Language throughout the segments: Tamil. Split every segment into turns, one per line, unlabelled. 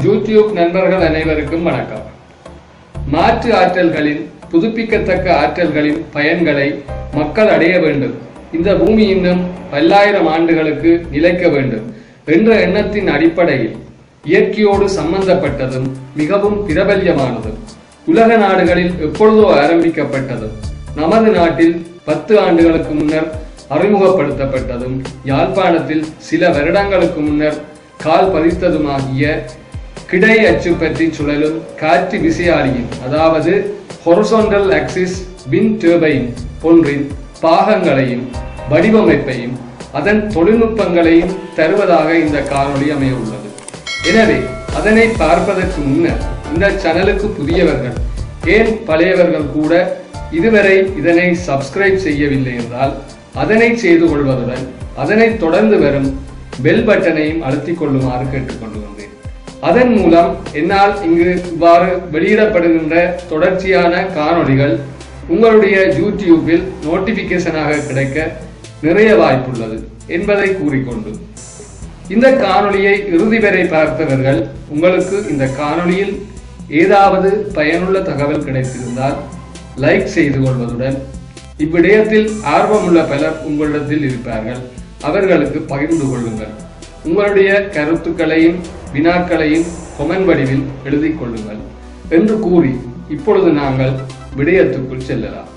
யூடியூப் நண்பர்கள் அனைவருக்கும் வணக்கம் மாற்று ஆற்றல்களின் புதுப்பிக்கத்தக்க ஆற்றல்களின் பயன்களை மக்கள் அடைய வேண்டும் இந்த பூமி இன்னும் பல்லாயிரம் ஆண்டுகளுக்கு நிலைக்க வேண்டும் என்ற எண்ணத்தின் அடிப்படையில் இயற்கையோடு சம்பந்தப்பட்டதும் மிகவும் பிரபல்யமானதும் உலக நாடுகளில் எப்பொழுதோ ஆரம்பிக்கப்பட்டதும் நமது நாட்டில் பத்து ஆண்டுகளுக்கு முன்னர் அறிமுகப்படுத்தப்பட்டதும் யாழ்ப்பாணத்தில் சில வருடங்களுக்கு முன்னர் கால் பதித்ததுமாகிய கிடை அச்சு பற்றி சுழலும் காற்று விசையாழியின் அதாவது ஹொரிசோண்டல் ஆக்சிஸ் வின் டர்பைன் ஒன்றின் பாகங்களையும் வடிவமைப்பையும் அதன் தொழில்நுட்பங்களையும் தருவதாக இந்த காணொளி அமைய உள்ளது எனவே அதனை பார்ப்பதற்கு முன்னர் இந்த சேனலுக்கு புதியவர்கள் ஏன் பழையவர்கள் கூட இதுவரை இதனை சப்ஸ்கிரைப் செய்யவில்லை என்றால் அதனை செய்து கொள்வதுடன் அதனை தொடர்ந்து வரும் பெல் பட்டனையும் அழுத்திக் கொள்ளுமாறு கேட்டுக்கொள்கின்றேன் அதன் மூலம் என்னால் இங்கு இவ்வாறு வெளியிடப்படுகின்ற தொடர்ச்சியான காணொளிகள் உங்களுடைய யூடியூபில் நோட்டிபிகேஷனாக கிடைக்க நிறைய வாய்ப்புள்ளது என்பதை கூறிக்கொண்டு இந்த காணொளியை இறுதி வரை பார்த்தவர்கள் உங்களுக்கு இந்த காணொளியில் ஏதாவது பயனுள்ள தகவல் கிடைத்திருந்தால் லைக் செய்து கொள்வதுடன் இவ்விடயத்தில் ஆர்வமுள்ள பலர் உங்களிடத்தில் இருப்பார்கள் அவர்களுக்கு பகிர்ந்து கொள்ளுங்கள் உங்களுடைய கருத்துக்களையும் வினாக்களையும் கொமெண்ட் வடிவில் எழுதிக் கொள்ளுங்கள் என்று கூறி இப்பொழுது நாங்கள் விடயத்துக்குள் செல்லலாம்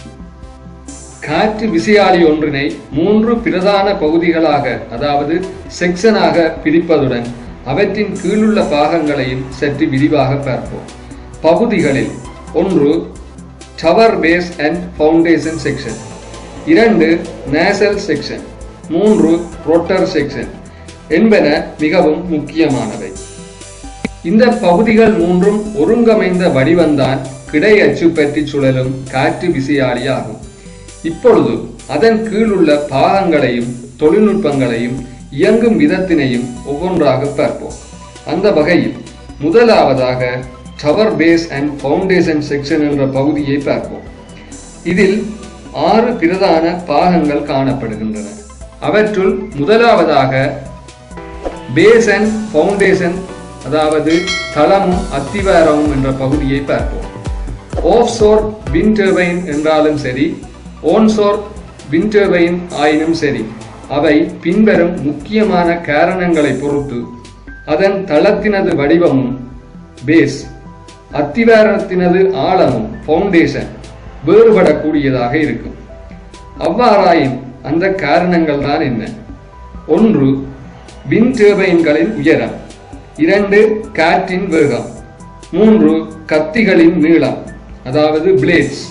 காற்று விசையாழி ஒன்றினை மூன்று பிரதான பகுதிகளாக அதாவது செக்ஷனாக பிரிப்பதுடன் அவற்றின் கீழுள்ள பாகங்களையும் சற்று விரிவாக பார்ப்போம் பகுதிகளில் ஒன்று tower base and foundation section இரண்டு நேசல் செக்ஷன் மூன்று ரோட்டர் செக்ஷன் என்பன மிகவும் முக்கியமானவை இந்த பகுதிகள் மூன்றும் ஒருங்கமைந்த வடிவம்தான் கிடை அச்சு பற்றி சுழலும் காற்று விசையாழி ஆகும் இப்பொழுது அதன் கீழுள்ள பாகங்களையும் தொழில்நுட்பங்களையும் இயங்கும் விதத்தினையும் ஒவ்வொன்றாக பார்ப்போம் அந்த வகையில் முதலாவதாக tower base and foundation section என்ற பகுதியை பார்ப்போம் இதில் ஆறு பிரதான பாகங்கள் காணப்படுகின்றன அவற்றுள் முதலாவதாக பேஸ் அண்ட் ஃபவுண்டேஷன் அதாவது தளமும் அத்திவாரமும் என்ற பகுதியை பார்ப்போம் ஆஃப்சோர் வின் டர்பைன் என்றாலும் சரி ஓன்சோர் வின் டர்பைன் ஆயினும் சரி அவை பின்வரும் முக்கியமான காரணங்களை பொறுத்து அதன் தளத்தினது வடிவமும் பேஸ் அத்திவாரத்தினது ஆழமும் ஃபவுண்டேஷன் வேறுபடக்கூடியதாக இருக்கும் அவ்வாறாயின் அந்த காரணங்கள் தான் என்ன ஒன்று வின் டர்பைன்களின் உயரம் இரண்டு காற்றின் வேகம் மூன்று கத்திகளின் நீளம் அதாவது பிளேட்ஸ்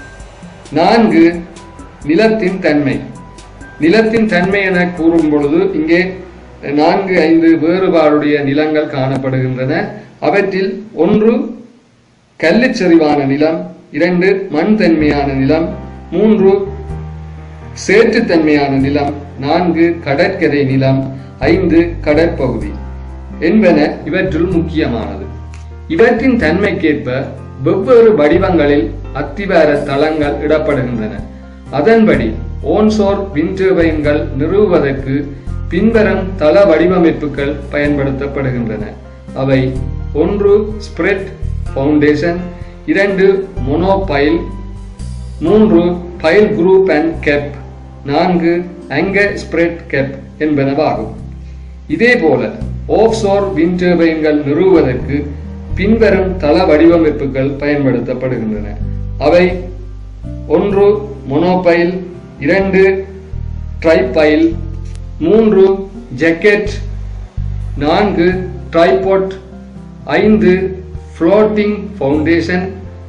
நான்கு நிலத்தின் தன்மை நிலத்தின் தன்மை என கூறும் பொழுது இங்கே நான்கு ஐந்து வேறுபாடுடைய நிலங்கள் காணப்படுகின்றன அவற்றில் ஒன்று கல்லுச்சரிவான நிலம் இரண்டு மண் தன்மையான நிலம் மூன்று சேற்றுத்தன்மையான நிலம் நான்கு கடற்கரை நிலம் ஐந்து கடற்பகுதி என்பன இவற்றுள் முக்கியமானது இவற்றின் தன்மைக்கேற்ப வெவ்வேறு வடிவங்களில் அத்திவார தளங்கள் இடப்படுகின்றன அதன்படி ஓன்சோர் விண்டர்பைன்கள் நிறுவுவதற்கு பின்வரும் தள வடிவமைப்புகள் பயன்படுத்தப்படுகின்றன அவை ஒன்று ஸ்பிரெட் ஃபவுண்டேஷன் இரண்டு மொனோபைல் மூன்று பைல் குரூப் அண்ட் கெப் நான்கு அங்க ஸ்பிரெட் கெப் என்பனவாகும் இதேபோல ஓஃப்சோர் விண்டர்பைன்கள் நிறுவுவதற்கு பின்வரும் தள வடிவமைப்புகள் பயன்படுத்தப்படுகின்றன அவை ஒன்று மொனோபைல் இரண்டு ட்ரைபைல் மூன்று ஜக்கெட் நான்கு ட்ரைபாட் ஐந்து ஃப்ளோட்டிங் ஃபவுண்டேஷன்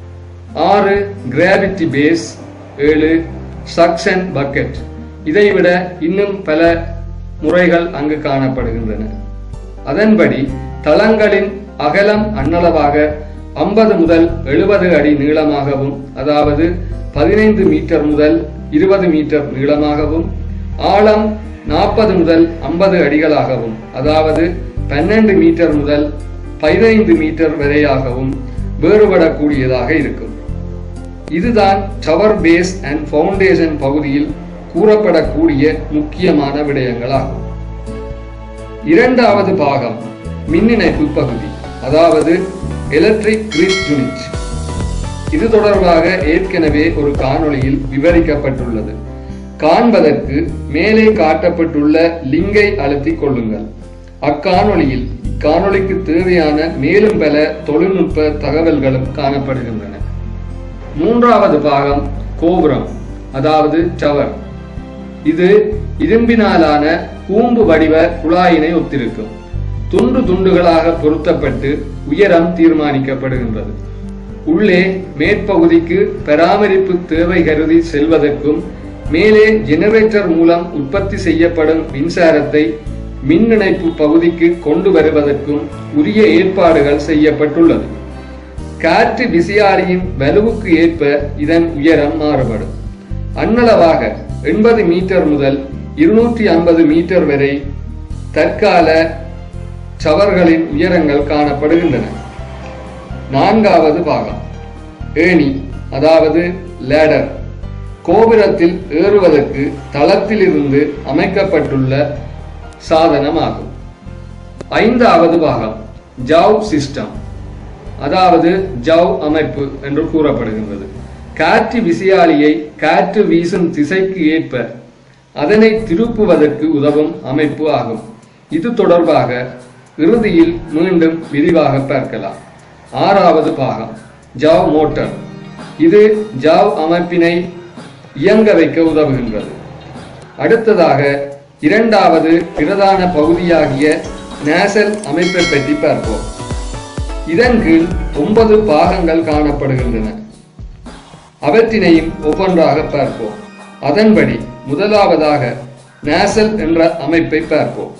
ஆறு கிராவிட்டி பேஸ் ஏழு சக்ஷன் பக்கெட் இதைவிட இன்னும் பல முறைகள் அங்கு காணப்படுகின்றன அதன்படி தளங்களின் அகலம் அன்னளவாக ஐம்பது முதல் எழுபது அடி நீளமாகவும் அதாவது பதினைந்து மீட்டர் முதல் இருபது மீட்டர் நீளமாகவும் ஆழம் நாற்பது முதல் ஐம்பது அடிகளாகவும் அதாவது பன்னெண்டு மீட்டர் முதல் பதினைந்து மீட்டர் வரையாகவும் வேறுபடக்கூடியதாக இருக்கும் இதுதான் டவர் பேஸ் அண்ட் ஃபவுண்டேஷன் பகுதியில் கூறப்படக்கூடிய முக்கியமான விடயங்களாகும் இரண்டாவது பாகம் மின்னிணைப்பு பகுதி அதாவது எலக்ட்ரிக் கிரிட் யூனிட் இது தொடர்பாக ஏற்கனவே ஒரு காணொளியில் விவரிக்கப்பட்டுள்ளது காண்பதற்கு மேலே காட்டப்பட்டுள்ள லிங்கை அழுத்திக் கொள்ளுங்கள் அக்காணொளியில் இக்காணொளிக்கு தேவையான மேலும் பல தொழில்நுட்ப தகவல்களும் காணப்படுகின்றன மூன்றாவது பாகம் கோபுரம் அதாவது டவர் இது இரும்பினாலான கூம்பு வடிவ குழாயினை ஒத்திருக்கும் துண்டு துண்டுகளாக பொருத்தப்பட்டு உயரம் தீர்மானிக்கப்படுகின்றது உள்ளே மேற்பகுதிக்கு பராமரிப்பு தேவை கருதி செல்வதற்கும் மேலே ஜெனரேட்டர் மூலம் உற்பத்தி செய்யப்படும் மின்சாரத்தை மின் இணைப்பு பகுதிக்கு கொண்டு வருவதற்கும் உரிய ஏற்பாடுகள் செய்யப்பட்டுள்ளது காற்று விசையாழியின் வலுவுக்கு ஏற்ப இதன் உயரம் மாறுபடும் அன்னளவாக எண்பது மீட்டர் முதல் இருநூற்றி ஐம்பது மீட்டர் வரை தற்கால சவர்களின் உயரங்கள் காணப்படுகின்றன நான்காவது பாகம் ஏணி அதாவது லேடர் கோபுரத்தில் ஏறுவதற்கு தளத்திலிருந்து அமைக்கப்பட்டுள்ள சாதனமாகும் ஐந்தாவது பாகம் ஜவ் சிஸ்டம் அதாவது ஜவ் அமைப்பு என்று கூறப்படுகின்றது காற்று விசையாழியை காற்று வீசும் திசைக்கு ஏற்ப அதனை திருப்புவதற்கு உதவும் அமைப்பு ஆகும் இது தொடர்பாக இறுதியில் மீண்டும் விரிவாக பார்க்கலாம் ஆறாவது பாகம் ஜாவ் மோட்டார் இது ஜாவ் அமைப்பினை இயங்க வைக்க உதவுகின்றது அடுத்ததாக இரண்டாவது பிரதான பகுதியாகிய நேசல் அமைப்பை பற்றி பார்ப்போம் இதன் கீழ் ஒன்பது பாகங்கள் காணப்படுகின்றன அவற்றினையும் ஒவ்வொன்றாக பார்ப்போம் அதன்படி முதலாவதாக நேசல் என்ற அமைப்பை பார்ப்போம்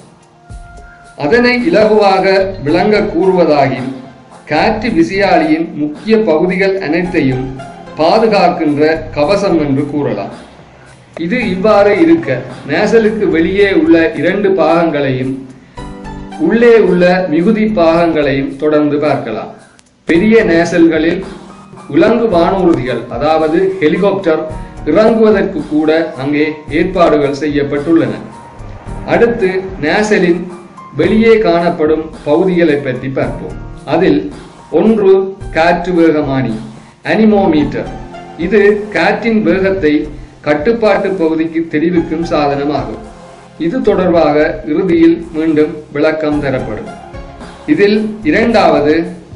அதனை இலகுவாக விளங்க கூறுவதாகில் காற்று விசையாழியின் முக்கிய பகுதிகள் அனைத்தையும் பாதுகாக்கின்ற கவசம் என்று கூறலாம் இது இவ்வாறு இருக்க நேசலுக்கு வெளியே உள்ள இரண்டு பாகங்களையும் உள்ளே உள்ள மிகுதி பாகங்களையும் தொடர்ந்து பார்க்கலாம் பெரிய நேசல்களில் உலங்கு வானூர்திகள் அதாவது ஹெலிகாப்டர் இறங்குவதற்கு கூட அங்கே ஏற்பாடுகள் செய்யப்பட்டுள்ளன அடுத்து நேசலின் வெளியே காணப்படும் பகுதிகளை பற்றி பார்ப்போம் அதில் ஒன்று காற்று வேகமானி அனிமோமீட்டர் இது காற்றின் வேகத்தை கட்டுப்பாட்டு பகுதிக்கு தெரிவிக்கும் சாதனமாகும் இது தொடர்பாக இறுதியில் மீண்டும் விளக்கம் தரப்படும் இதில் இரண்டாவது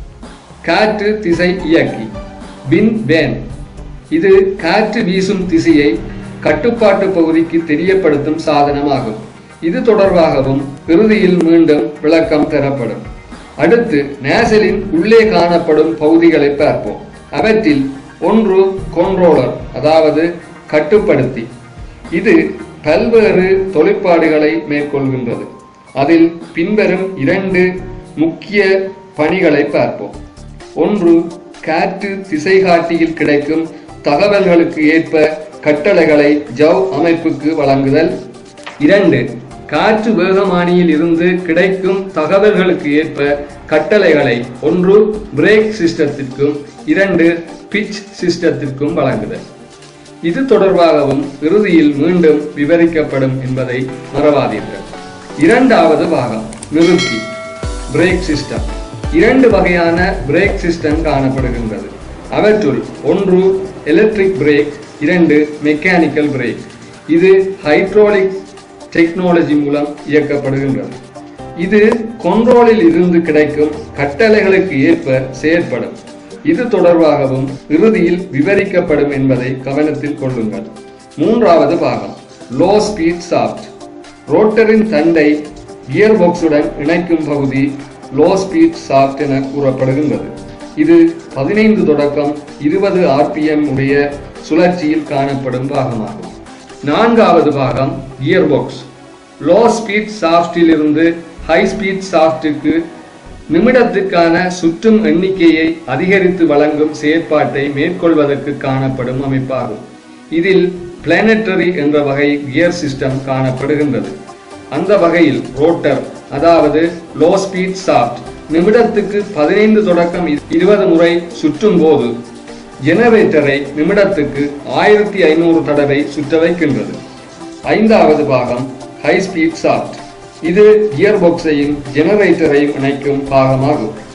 காற்று திசை இயக்கி பின் வேன் இது காற்று வீசும் திசையை கட்டுப்பாட்டு பகுதிக்கு தெரியப்படுத்தும் சாதனமாகும் இது தொடர்பாகவும் இறுதியில் மீண்டும் விளக்கம் தரப்படும் அடுத்து நேசலின் உள்ளே காணப்படும் பகுதிகளை பார்ப்போம் அவற்றில் ஒன்று கொண்ட்ரோலர் அதாவது கட்டுப்படுத்தி இது பல்வேறு தொழிற்பாடுகளை மேற்கொள்கின்றது அதில் பின்வரும் இரண்டு முக்கிய பணிகளை பார்ப்போம் ஒன்று காற்று திசைகாட்டியில் கிடைக்கும் தகவல்களுக்கு ஏற்ப கட்டளைகளை ஜவ் அமைப்புக்கு வழங்குதல் இரண்டு காற்று வேகமானியில் இருந்து கிடைக்கும் தகவல்களுக்கு ஏற்ப கட்டளைகளை ஒன்று பிரேக் சிஸ்டத்திற்கும் இரண்டு பிட்ச் சிஸ்டத்திற்கும் வழங்குதல் இது தொடர்பாகவும் இறுதியில் மீண்டும் விவரிக்கப்படும் என்பதை மறவாதீர்கள் இரண்டாவது பாகம் நிறுத்தி பிரேக் சிஸ்டம் இரண்டு வகையான பிரேக் சிஸ்டம் காணப்படுகின்றது அவற்றுள் ஒன்று எலக்ட்ரிக் பிரேக் இரண்டு மெக்கானிக்கல் பிரேக் இது ஹைட்ராலிக் டெக்னாலஜி மூலம் இயக்கப்படுகின்றது இது கொண்ட்ரோலில் இருந்து கிடைக்கும் கட்டளைகளுக்கு ஏற்ப செயற்படும் இது தொடர்பாகவும் இறுதியில் விவரிக்கப்படும் என்பதை கவனத்தில் கொள்ளுங்கள் மூன்றாவது பாகம் லோ ஸ்பீட் சாஃப்ட் ரோட்டரின் தண்டை கியர் பாக்ஸுடன் இணைக்கும் பகுதி லோ ஸ்பீட் சாஃப்ட் என கூறப்படுகின்றது இது பதினைந்து தொடக்கம் இருபது ஆர்பிஎம் உடைய சுழற்சியில் காணப்படும் பாகமாகும் நான்காவது பாகம் கியர் பாக்ஸ் லோ ஸ்பீட் சாஃப்டில் இருந்து ஹை ஸ்பீட் சாஃப்டுக்கு நிமிடத்துக்கான சுற்றும் எண்ணிக்கையை அதிகரித்து வழங்கும் செயற்பாட்டை மேற்கொள்வதற்கு காணப்படும் அமைப்பாகும் இதில் பிளானட்டரி என்ற வகை கியர் சிஸ்டம் காணப்படுகின்றது அந்த வகையில் ரோட்டர் அதாவது லோ ஸ்பீட் சாஃப்ட் நிமிடத்துக்கு பதினைந்து தொடக்கம் இருபது முறை சுற்றும் போது ஜெனரேட்டரை நிமிடத்துக்கு ஆயிரத்தி ஐநூறு தடவை சுற்ற வைக்கின்றது ஐந்தாவது பாகம் ஹை ஸ்பீட் சாஃப்ட் இது கியர் பாக்ஸையும் ஜெனரேட்டரையும் இணைக்கும் பாகமாகும்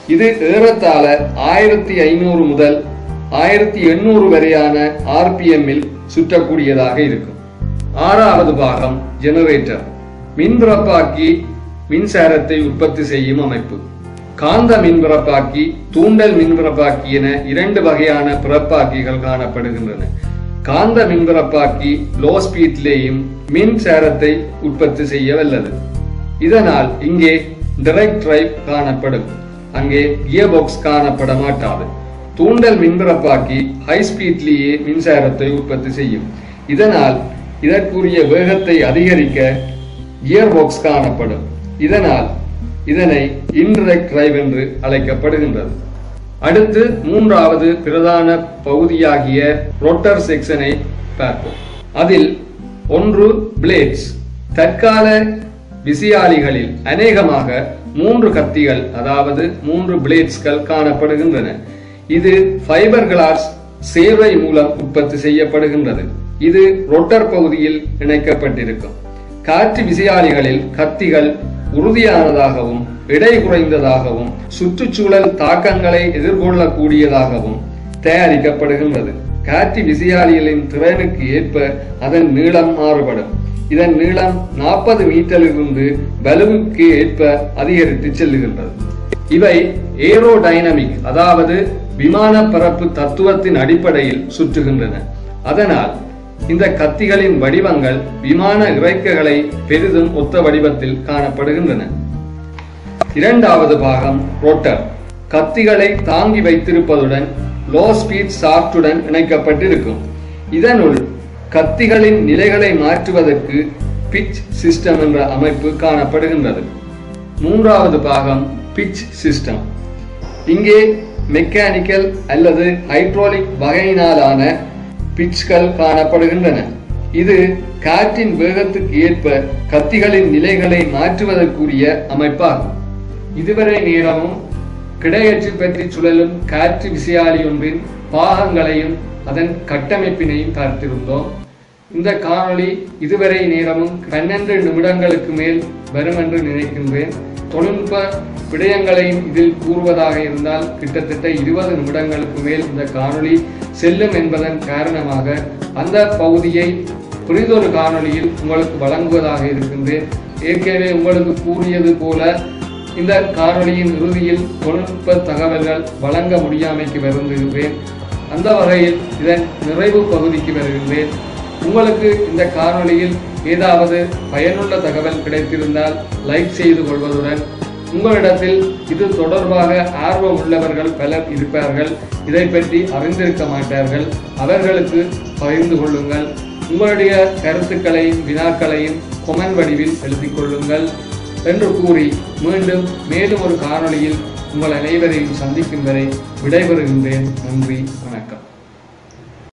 இது ஏறத்தாழ ஆயிரத்தி ஐநூறு முதல் ஆயிரத்தி எண்ணூறு வரையான ஆர்பிஎம்மில் சுற்றக்கூடியதாக இருக்கும் ஆறாவது பாகம் ஜெனரேட்டர் மின்பிறப்பாக்கி மின்சாரத்தை உற்பத்தி செய்யும் அமைப்பு காந்த மின்பிறப்பாக்கி தூண்டல் மின்பிறப்பாக்கி என இரண்டு வகையான பிறப்பாக்கிகள் காணப்படுகின்றன காந்த மின்பிறப்பாக்கி லோ ஸ்பீட்லேயும் மின்சாரத்தை உற்பத்தி செய்ய வல்லது இதனால் இங்கே டைரக்ட் டிரைவ் காணப்படும் அங்கே கியர் பாக்ஸ் காணப்பட மாட்டாது தூண்டல் மின்பிறப்பாக்கி ஹை ஸ்பீட்லேயே மின்சாரத்தை உற்பத்தி செய்யும் இதனால் இதற்குரிய வேகத்தை அதிகரிக்க கியர் பாக்ஸ் காணப்படும் இதனால் இதனை இன்டிரெக்ட் டிரைவ் என்று அழைக்கப்படுகின்றது அடுத்து மூன்றாவது பிரதான பகுதியாகிய ரோட்டர் செக்ஷனை பார்ப்போம் அதில் ஒன்று பிளேட்ஸ் தற்கால விசையாளிகளில் அநேகமாக மூன்று கத்திகள் அதாவது மூன்று பிளேட்ஸ்கள் காணப்படுகின்றன இது ஃபைபர் கிளாஸ் சேர்வை மூலம் உற்பத்தி செய்யப்படுகின்றது இது ரொட்டர் பகுதியில் இணைக்கப்பட்டிருக்கும் காற்று விசையாளிகளில் கத்திகள் உறுதியானதாகவும் எடை குறைந்ததாகவும் சுற்றுச்சூழல் தாக்கங்களை எதிர்கொள்ளக்கூடியதாகவும் தயாரிக்கப்படுகின்றது காற்று விசையாளிகளின் திறனுக்கு ஏற்ப அதன் நீளம் மாறுபடும் இதன் நீளம் நாற்பது மீட்டரிலிருந்து வலுவுக்கு ஏற்ப அதிகரித்து செல்லுகின்றது இவை ஏரோடைனமிக் அதாவது விமான பரப்பு தத்துவத்தின் அடிப்படையில் சுற்றுகின்றன அதனால் இந்த கத்திகளின் வடிவங்கள் விமான இறக்கைகளை பெரிதும் ஒத்த வடிவத்தில் காணப்படுகின்றன இரண்டாவது பாகம் ரோட்டர் கத்திகளை தாங்கி வைத்திருப்பதுடன் லோ ஸ்பீட் சாப்டுடன் இணைக்கப்பட்டிருக்கும் இதனுள் கத்திகளின் நிலைகளை மாற்றுவதற்கு பிட்ச் சிஸ்டம் என்ற அமைப்பு காணப்படுகின்றது மூன்றாவது பாகம் பிட்ச் சிஸ்டம் இங்கே மெக்கானிக்கல் அல்லது ஹைட்ரோலிக் வகையினாலான பிட்ச்கள் காணப்படுகின்றன இது காற்றின் வேகத்துக்கு ஏற்ப கத்திகளின் நிலைகளை மாற்றுவதற்குரிய அமைப்பாகும் இதுவரை நேரமும் கிடையற்று பற்றி சுழலும் காற்று விசையாளி ஒன்றின் பாகங்களையும் அதன் கட்டமைப்பினையும் பார்த்திருந்தோம் இந்த காணொளி இதுவரை நேரமும் பன்னெண்டு நிமிடங்களுக்கு மேல் வரும் என்று நினைக்கின்றேன் தொழில்நுட்ப விடயங்களையும் இதில் கூறுவதாக இருந்தால் கிட்டத்தட்ட இருபது நிமிடங்களுக்கு மேல் இந்த காணொளி செல்லும் என்பதன் காரணமாக அந்த பகுதியை புரிதொரு காணொளியில் உங்களுக்கு வழங்குவதாக இருக்கின்றேன் ஏற்கனவே உங்களுக்கு கூறியது போல இந்த காணொளியின் இறுதியில் தொழில்நுட்ப தகவல்கள் வழங்க முடியாமைக்கு வருகின்றேன் அந்த வகையில் இதன் நிறைவு பகுதிக்கு வருகின்றேன் உங்களுக்கு இந்த காணொளியில் ஏதாவது பயனுள்ள தகவல் கிடைத்திருந்தால் லைக் செய்து கொள்வதுடன் உங்களிடத்தில் இது தொடர்பாக ஆர்வம் உள்ளவர்கள் பலர் இருப்பார்கள் இதை பற்றி அறிந்திருக்க மாட்டார்கள் அவர்களுக்கு பகிர்ந்து கொள்ளுங்கள் உங்களுடைய கருத்துக்களையும் வினாக்களையும் கொமன் வடிவில் எழுதிக் கொள்ளுங்கள் என்று கூறி மீண்டும் மேலும் ஒரு காணொளியில் உங்கள் அனைவரையும் சந்திக்கும் வரை விடைபெறுகின்றேன் நன்றி வணக்கம்